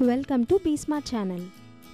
welcome to B smart channel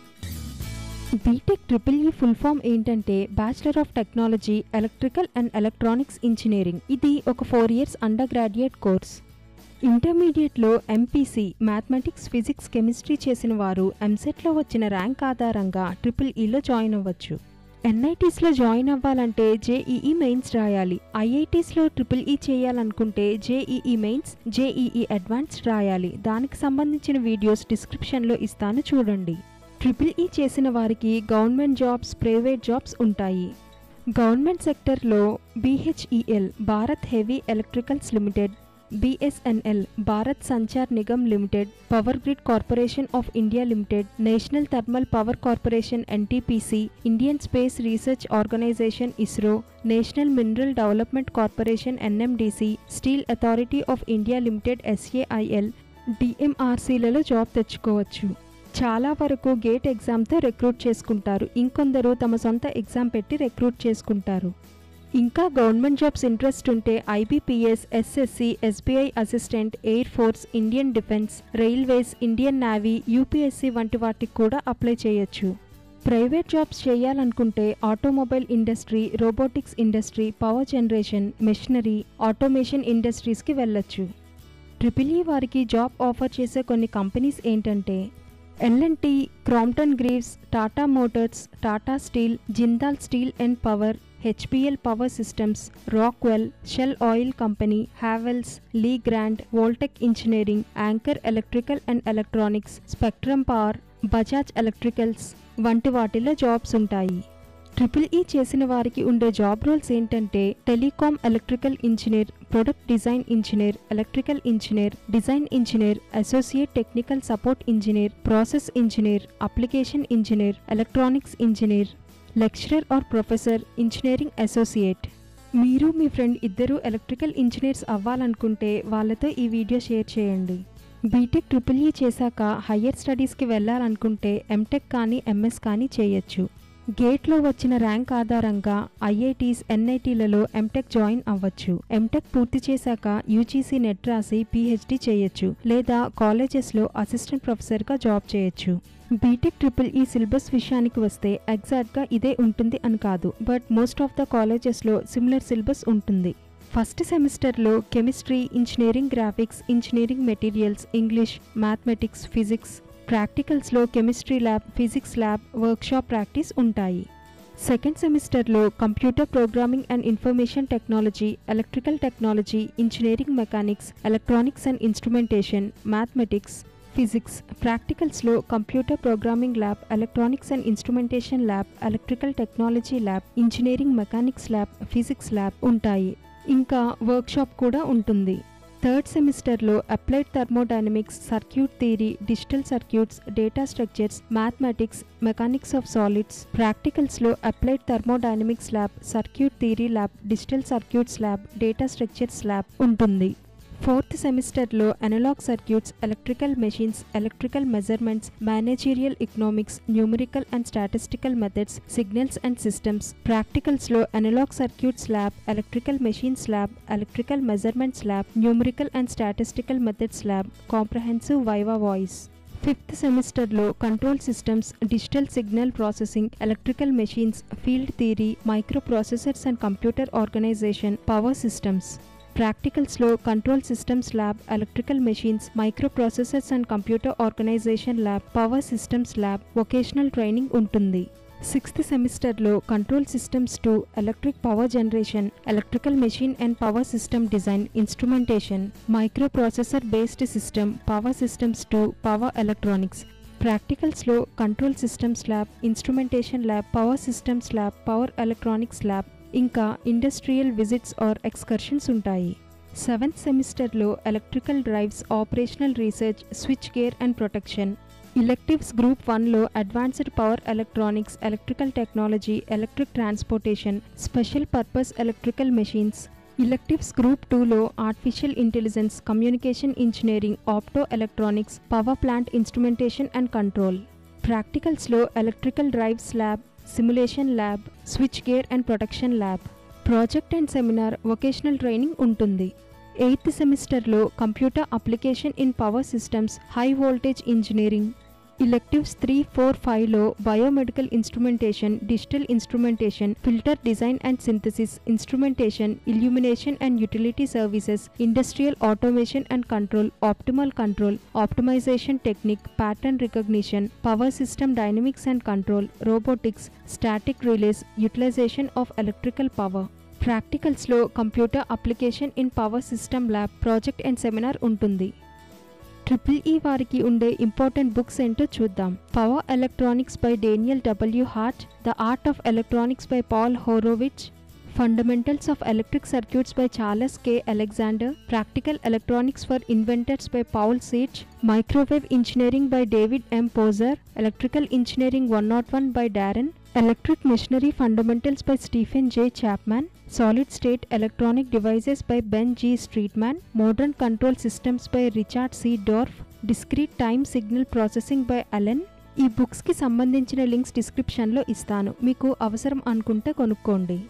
B Tech triple E full form ఏంటంటే bachelor of technology electrical and electronics engineering ఇది ఒక four years undergraduate course ఇంటర్మీడియట్లో MPC mathematics physics chemistry చేసిన వారు ఎంసెట్లో వచ్చిన rank ఆధారంగా ట్రిపుల్ ఈలో జాయిన్ అవ్వచ్చు ఎన్ఐటీస్లో జాయిన్ అవ్వాలంటే జేఈఈ మెయిన్స్ రాయాలి ఐఐటీస్లో ట్రిపుల్ ఈ చేయాలనుకుంటే జేఈఈ మెయిన్స్ జేఈఈ అడ్వాన్స్ రాయాలి దానికి సంబంధించిన వీడియోస్ డిస్క్రిప్షన్లో ఇస్తాను చూడండి ట్రిపుల్ ఈ చేసిన వారికి గవర్నమెంట్ జాబ్స్ ప్రైవేట్ జాబ్స్ ఉంటాయి గవర్నమెంట్ సెక్టర్లో BHEL Bharat heavy electricals limited BSNL Bharat Sanchar Nigam limited power grid corporation of India limited national thermal power corporation NTPC Indian space research organisation ISRO national mineral development corporation NMDC steel authority of India limited SAIL డిఎంఆర్సీలలో job తెచ్చుకోవచ్చు చాలా వరకు gate ఎగ్జామ్తో recruit చేసుకుంటారు ఇంకొందరు తమ సొంత exam పెట్టి recruit చేసుకుంటారు ఇంకా గవర్నమెంట్ జాబ్స్ ఇంట్రెస్ట్ ఉంటే IBPS SSC SBI assistant air force Indian defence railways Indian navy UPSC వంటి వాటికి కూడా అప్లై చేయొచ్చు ప్రైవేట్ జాబ్స్ చేయాలనుకుంటే automobile industry robotics industry power generation machinery automation ఇండస్ట్రీస్కి వెళ్ళొచ్చు ట్రిపుల్ ఈ వారికి జాబ్ ఆఫర్ చేసే కొన్ని కంపెనీస్ ఏంటంటే LNT Crompton Greaves Tata Motors Tata steel Jindal steel and power HPL power systems Rockwell Shell oil company Havells Legrand Voltech engineering Anchor electrical and electronics Spectrum power Bajaj electricals వంటి వాటిలో jobs ఉంటాయి triple E చేసిన వారికి ఉండే job roles ఏంటంటే telecom electrical engineer product design engineer electrical engineer design engineer associate technical support engineer process engineer application engineer electronics engineer lecturer or professor engineering associate మీరు మీ friend ఇద్దరు electrical engineers అవ్వాలనుకుంటే వాళ్ళతో ఈ వీడియో షేర్ చేయండి B Tech triple E చేశాక higher స్టడీస్కి వెళ్ళాలనుకుంటే MTech కానీ ఎంఎస్ కానీ చేయొచ్చు గేట్లో వచ్చిన ర్యాంక్ ఆధారంగా ఐఐటీస్ ఎన్ఐటీలలో ఎంటెక్ జాయిన్ అవ్వచ్చు ఎంటెక్ పూర్తి చేశాక యూజీసీ నెట్ రాసి పీహెచ్డీ చేయొచ్చు లేదా కాలేజెస్లో అసిస్టెంట్ ప్రొఫెసర్గా జాబ్ చేయొచ్చు బీటెక్ ట్రిపుల్ ఈ సిలబస్ విషయానికి వస్తే ఎగ్జాక్ట్గా ఇదే ఉంటుంది అని కాదు బట్ మోస్ట్ ఆఫ్ ద కాలేజెస్లో సిమిలర్ సిలబస్ ఉంటుంది ఫస్ట్ సెమిస్టర్లో chemistry engineering graphics engineering materials English mathematics physics ప్రాక్టికల్స్లో chemistry lab physics lab workshop practice ఉంటాయి సెకండ్ సెమిస్టర్లో computer programming and information technology electrical technology engineering mechanics electronics and instrumentation mathematics physics ప్రాక్టికల్స్లో computer programming lab electronics and instrumentation lab electrical technology lab engineering mechanics lab physics lab ఉంటాయి ఇంకా workshop కూడా ఉంటుంది third సెమిస్టర్లో applied thermodynamics circuit theory digital circuits data structures mathematics mechanics of solids ప్రాక్టికల్స్లో applied thermodynamics lab circuit theory lab digital circuits lab data structures lab ఉంటుంది fourth సెమిస్టర్లో analog circuits electrical machines electrical measurements managerial economics numerical and statistical methods signals and systems ప్రాక్టికల్స్లో analog circuits lab electrical machines lab electrical measurements lab numerical and statistical methods lab comprehensive viva voce fifth సెమిస్టర్లో control systems digital signal processing electrical machines field theory microprocessors and computer organisation power systems ప్రాక్టికల్స్లో control systems lab electrical machines microprocessors and computer organisation lab power systems lab vocational training ఉంటుంది sixth సెమిస్టర్లో control systems two electric power generation electrical machine and power system design instrumentation microprocessor based system power systems two power electronics ప్రాక్టికల్స్లో control systems lab instrumentation lab power systems lab power electronics lab ఇంకా industrial visits or excursions ఉంటాయి seventh సెమిస్టర్లో electrical drives operational research switch gear and protection electives group వన్లో advanced power electronics electrical technology electric transportation special purpose electrical machines electives group టూలో artificial intelligence communication engineering opto electronics power plant instrumentation and control ప్రాక్టికల్స్లో electrical drives lab simulation lab switch gear and protection lab project and seminar vocational training ఉంటుంది eighth సెమిస్టర్లో computer application in power systems high voltage engineering electives three four ఫైవ్లో biomedical instrumentation digital instrumentation filter design and synthesis instrumentation illumination and utility services industrial automation and control optimal control optimization technique pattern recognition power system dynamics and control robotics static relays utilization of electrical power ప్రాక్టికల్స్లో computer application in power system lab project and seminar ఉంటుంది triple E వారికి ఉండే important books ఏంటో చూద్దాం power electronics by Daniel W Hart the art of electronics by Paul Horowitz fundamentals of electric circuits by Charles K Alexander practical electronics for inventors by Paul సీచ్ microwave engineering by David M Pozar electrical engineering one not one by Darren electric machinery fundamentals by Stephen J Chapman solid state electronic devices by Ben G Streetman modern control systems by Richard C Dorf discrete time signal processing by Alan ఈ బుక్స్కి సంబంధించిన links డిస్క్రిప్షన్లో ఇస్తాను మీకు అవసరం అనుకుంటే కొనుక్కోండి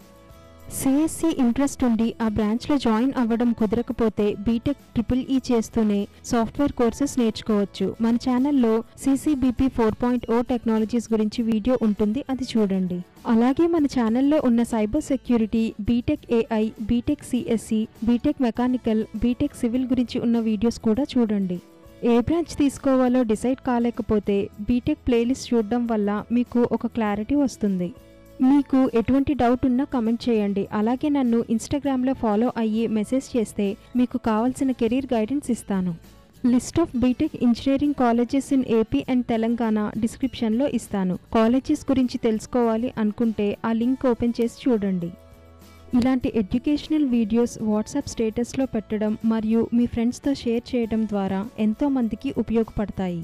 CSC interest ఉండి ఆ బ్రాంచ్లో జాయిన్ అవ్వడం కుదరకపోతే బీటెక్ ట్రిపుల్ ఈ చేస్తూనే సాఫ్ట్వేర్ కోర్సెస్ నేర్చుకోవచ్చు మన ఛానల్లో CCBP four point O technologies గురించి వీడియో ఉంటుంది అది చూడండి అలాగే మన ఛానల్లో ఉన్న cyber security BTech AI BTech CSC BTech mechanical BTech civil గురించి ఉన్న వీడియోస్ కూడా చూడండి ఏ బ్రాంచ్ తీసుకోవాలో డిసైడ్ కాలేకపోతే బీటెక్ ప్లేలిస్ట్ చూడడం వల్ల మీకు ఒక క్లారిటీ వస్తుంది మీకు ఎటువంటి డౌట్ ఉన్నా కమెంట్ చేయండి అలాగే నన్ను ఇన్స్టాగ్రామ్లో ఫాలో అయ్యి మెసేజ్ చేస్తే మీకు కావాల్సిన కెరీర్ గైడెన్స్ ఇస్తాను list of BTech engineering colleges in AP and Telangana డిస్క్రిప్షన్లో ఇస్తాను కాలేజెస్ గురించి తెలుసుకోవాలి అనుకుంటే ఆ లింక్ ఓపెన్ చేసి చూడండి ఇలాంటి ఎడ్యుకేషనల్ వీడియోస్ వాట్సాప్ స్టేటస్లో పెట్టడం మరియు మీ ఫ్రెండ్స్తో షేర్ చేయడం ద్వారా ఎంతోమందికి ఉపయోగపడతాయి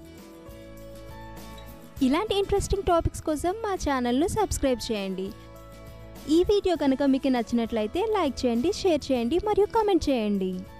ఇలాంటి ఇంట్రెస్టింగ్ టాపిక్స్ కోసం మా ఛానల్ను సబ్స్క్రైబ్ చేయండి ఈ వీడియో కనుక మీకు నచ్చినట్లయితే లైక్ చేయండి షేర్ చేయండి మరియు కామెంట్ చేయండి